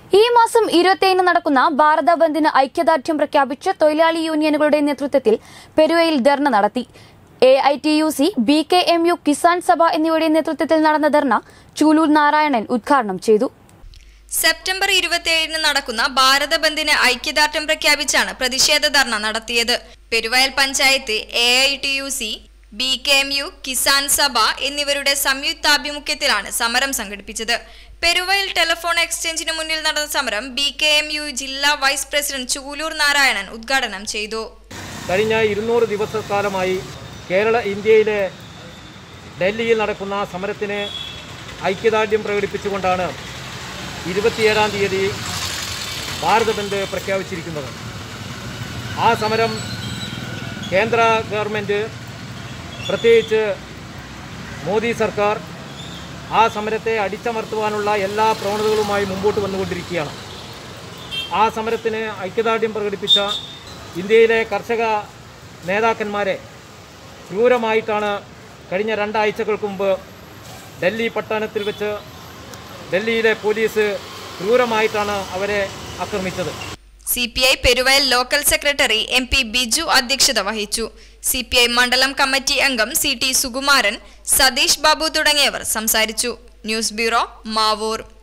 ഈ മാസം ഇരുപത്തിയേഴിന് നടക്കുന്ന ഭാരത ബന്ദിന് ഐക്യദാർഢ്യം പ്രഖ്യാപിച്ച് തൊഴിലാളി യൂണിയനുകളുടെ നേതൃത്വത്തിൽ പെരുവയിൽ ധർണ നടത്തി A I T U C B K M U Kisan Sabha എന്നിവയുടെ നേതൃത്വത്തിൽ നടന്ന ധർണ ചൂലൂർ നാരായണൻ ഉദ്ഘാടനം ചെയ്തു സെപ്റ്റംബർ ഇരുപത്തിയേഴിന് നടക്കുന്ന ഭാരത ബന്ദിന് ഐക്യദാർഢ്യം പ്രഖ്യാപിച്ചാണ് പ്രതിഷേധ ധർണ നടത്തിയത് Peruvayal panchayat A I T U C B K M U Kisan Sabha എന്നിവരുടെ സംയുക്താഭിമുഖ്യത്തിലാണ് സമരം സംഘടിപ്പിച്ചത് പെരുവയൽ ടെലിഫോൺ എക്സ്ചേഞ്ചിന് മുന്നിൽ നടന്ന സമരം ബി കെ എം യു ജില്ലാ വൈസ് പ്രസിഡന്റ് ചൂലൂർ നാരായണൻ ഉദ്ഘാടനം ചെയ്തു കഴിഞ്ഞ ഇരുന്നൂറ് ദിവസക്കാലമായി കേരള ഇന്ത്യയിലെ ഡൽഹിയിൽ നടക്കുന്ന സമരത്തിന് ഐക്യദാർഢ്യം പ്രകടിപ്പിച്ചുകൊണ്ടാണ് ഇരുപത്തിയേഴാം തീയതി ഭാരത ബന്ദ് പ്രഖ്യാപിച്ചിരിക്കുന്നത് ആ സമരം കേന്ദ്ര ഗവൺമെൻറ് പ്രത്യേകിച്ച് മോദി സർക്കാർ ആ സമരത്തെ അടിച്ചമർത്തുവാനുള്ള എല്ലാ പ്രവണതകളുമായി മുമ്പോട്ട് വന്നുകൊണ്ടിരിക്കുകയാണ് ആ സമരത്തിന് ഐക്യദാർഢ്യം പ്രകടിപ്പിച്ച ഇന്ത്യയിലെ കർഷക നേതാക്കന്മാരെ ക്രൂരമായിട്ടാണ് കഴിഞ്ഞ രണ്ടാഴ്ചകൾക്ക് മുമ്പ് ഡൽഹി പട്ടണത്തിൽ വെച്ച് ഡൽഹിയിലെ പോലീസ് ക്രൂരമായിട്ടാണ് അവരെ ആക്രമിച്ചത് C P I Peruvayal local secretary M P Biju അധ്യക്ഷത വഹിച്ചു സി പി ഐ മണ്ഡലം കമ്മിറ്റി അംഗം സി ടി സുകുമാരൻ സതീഷ് ബാബു തുടങ്ങിയവർ സംസാരിച്ചു ന്യൂസ് ബ്യൂറോ മാവൂർ